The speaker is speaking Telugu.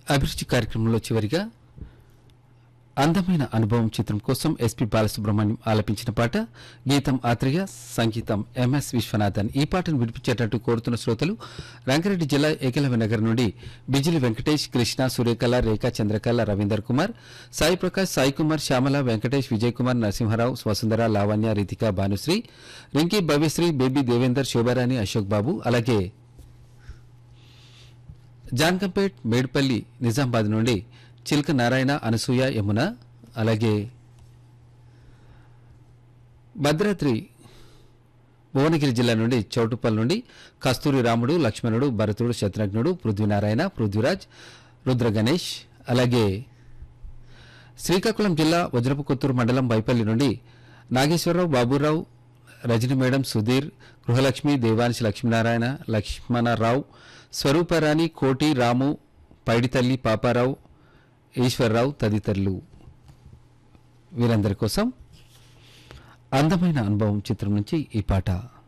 అభిరుచి కార్యక్రమంలో చివరిగా అందమైన అనుభవం చిత్రం కోసం ఎస్పి బాలసుబ్రహ్మణ్యం ఆలపించిన పాట గీతం ఆత్రేయ సంగీతం ఎంఎస్ విశ్వనాథన్ ఈ పాటను వినిపించేటట్టు కోరుతున్న శ్రోతలు రంగారెడ్డి జిల్లా ఏకలవ్య నగర్ నుండి బిజిలి వెంకటేష్ కృష్ణ సూర్యకళ రేఖా చంద్రకళ రవీందర్ కుమార్ సాయి ప్రకాష్ సాయి కుమార్ శ్యామల వెంకటేష్ విజయ్ కుమార్ నరసింహారావు వసుంధర లావణ్య రితిక భానుశ్రీ రింకీ భవ్యశ్రీ బేబీ దేవేందర్ శోభారాణి అశోక్ బాబు అలాగే జాన్కంపేట్ మేడ్పల్లి నిజామాబాద్ నుండి చిల్క నారాయణ అనసూయ యమున అలాగే భద్రాద్రి భువనగిరి జిల్లా నుండి చౌటుప్పల్ నుండి కస్తూరి రాముడు లక్ష్మణుడు భరతుడు శత్రుఘ్నుడు పృథ్వీనారాయణ పృథ్వీరాజ్ రుద్ర గణేష్ అలాగే శ్రీకాకుళం జిల్లా వజ్రపు కొత్తూరు మండలం బైపల్లి నుండి నాగేశ్వరరావు బాబురావు రజని మేడం సుధీర్ గృహలక్ష్మి దేవాంశి లక్ష్మీనారాయణ లక్ష్మణరావు స్వరూపరాణి కోటి రాము పైడితల్లి పాపారావు ఈశ్వరరావు తదితరులు వీరందరి కోసం అందమైన అనుభవం చిత్రం నుంచి ఈ పాట